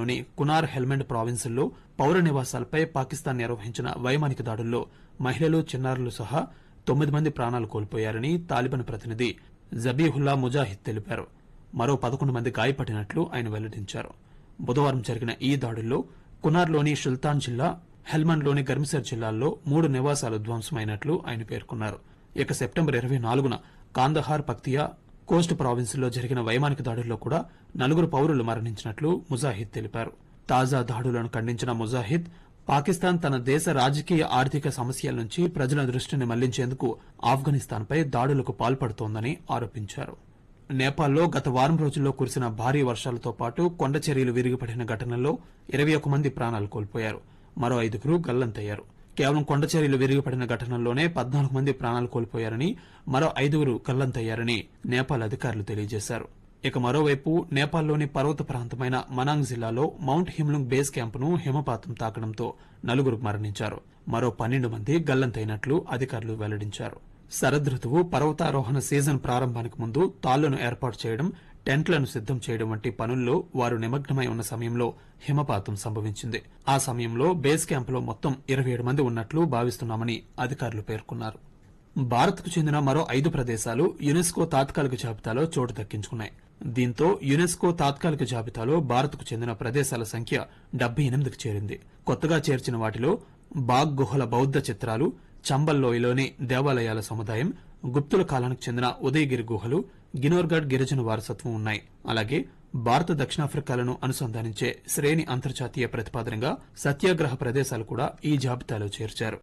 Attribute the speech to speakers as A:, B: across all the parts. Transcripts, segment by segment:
A: ప్రాంతంలోని కునార్ హెల్మెండ్ ప్రావిన్సుల్లో పౌర నివాసాలపై పాకిస్తాన్ నిర్వహించిన వైమానిక దాడుల్లో మహిళలు చిన్నారులు సహా తొమ్మిది మంది ప్రాణాలు కోల్పోయారని తాలిబాన్ ప్రతినిధి జబీహుల్లా ముజాహిద్ తెలిపారు మరో పదకొండు మంది గాయపడినట్లు ఆయన వెల్లడించారు బుధవారం జరిగిన ఈ దాడుల్లో కునార్లోని సుల్తాన్ జిల్లా హెల్మండ్లోని గర్మిసర్ జిల్లాల్లో మూడు నివాసాలు ధ్వంసమైనట్లు ఆయన పేర్కొన్నారు ఇక సెప్టెంబర్ ఇరవై నాలుగున కాందహార్ పక్తియా కోస్ట్ ప్రావిన్సుల్లో జరిగిన వైమానిక దాడుల్లో కూడా నలుగురు పౌరులు మరణించినట్లు ముజాహిద్ తెలిపారు తాజా దాడులను ఖండించిన ముజాహిద్ పాకిస్తాన్ తన దేశ రాజకీయ ఆర్థిక సమస్యల నుంచి ప్రజల దృష్టిని మళ్లించేందుకు ఆఫ్ఘనిస్తాన్పై దాడులకు పాల్పడుతోందని ఆరోపించారు నేపాల్లో గత వారం రోజుల్లో కురిసిన భారీ వర్షాలతో పాటు కొండ చర్యలు విరిగిపడిన ఘటనల్లో ఇరవై ఒక్క మంది ప్రాణాలు కోల్పోయారు మరో ఐదుగురు గల్లంతయ్యారు కేవలం కొండ చర్యలు విరిగిపడిన ఘటనల్లోనే పద్నాలుగు మంది ప్రాణాలు కోల్పోయారని మరో ఐదుగురు గల్లంతయ్యారని నేపాల్ అధికారులు తెలియజేశారు ఇక మరోవైపు నేపాల్లోని పర్వత ప్రాంతమైన మనాంగ్ జిల్లాలో మౌంట్ హిమ్లుంగ్ బేస్ క్యాంపును హిమపాతం తాకడంతో నలుగురు మరణించారు మరో పన్నెండు మంది గల్లంతైనట్లు అధికారులు వెల్లడించారు శరదృతువు పర్వతారోహణ సీజన్ ప్రారంభానికి ముందు తాళ్లను ఏర్పాటు చేయడం టెంట్లను సిద్దం చేయడం వంటి పనుల్లో వారు నిమగ్నమై ఉన్న సమయంలో హిమపాతం సంభవించింది ఆ సమయంలో బేస్ క్యాంపులో మొత్తం ఇరవై ఏడు మంది ఉన్నట్లు భావిస్తున్నామని అధికారులు పేర్కొన్నారు భారత్కు చెందిన మరో ఐదు ప్రదేశాలు యునెస్కో తాత్కాలిక జాబితాలో చోటు దక్కించుకున్నాయి దీంతో యునెస్కో తాత్కాలిక జాబితాలో భారత్కు చెందిన ప్రదేశాల సంఖ్య డెబ్బై ఎనిమిదికి చేరింది కొత్తగా చేర్చిన వాటిలో బాగ్ గుహల బౌద్ధ చిత్రాలు చంబల్ లోయలోని దేవాలయాల సముదాయం గుప్తుల కాలానికి చెందిన ఉదయగిరి గుహలు గినోర్గఢ్ గిరిజన వారసత్వం ఉన్నాయి అలాగే భారత దక్షిణాఫ్రికాలను అనుసంధానించే శ్రేణి అంతర్జాతీయ ప్రతిపాదనగా సత్యాగ్రహ ప్రదేశాలు కూడా ఈ జాబితాలో చేర్చారు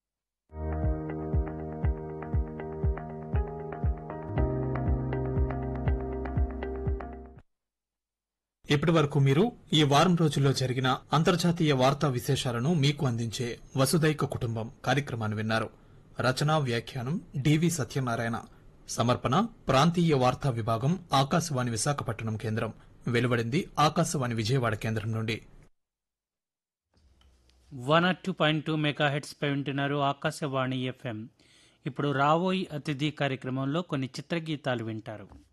A: ఇప్పటి వరకు మీరు ఈ వారం రోజుల్లో జరిగిన అంతర్జాతీయ వార్తా విశేషాలను మీకు అందించే వసుదైక కుటుంబం కార్యక్రమాన్ని విన్నారు రచనా వ్యాఖ్యానం డివి సత్యనారాయణ సమర్పణ ప్రాంతీయ వార్తా విభాగం ఆకాశవాణి విశాఖపట్నం కేంద్రం వెలువడింది ఆకాశవాణి విజయవాడ కేంద్రం నుండి
B: one R two point two megahertz పై వింటున్నారు ఆకాశవాణి ఎఫ్ఎం ఇప్పుడు రావోయి అతిథి కార్యక్రమంలో కొన్ని చిత్రగీతాలు వింటారు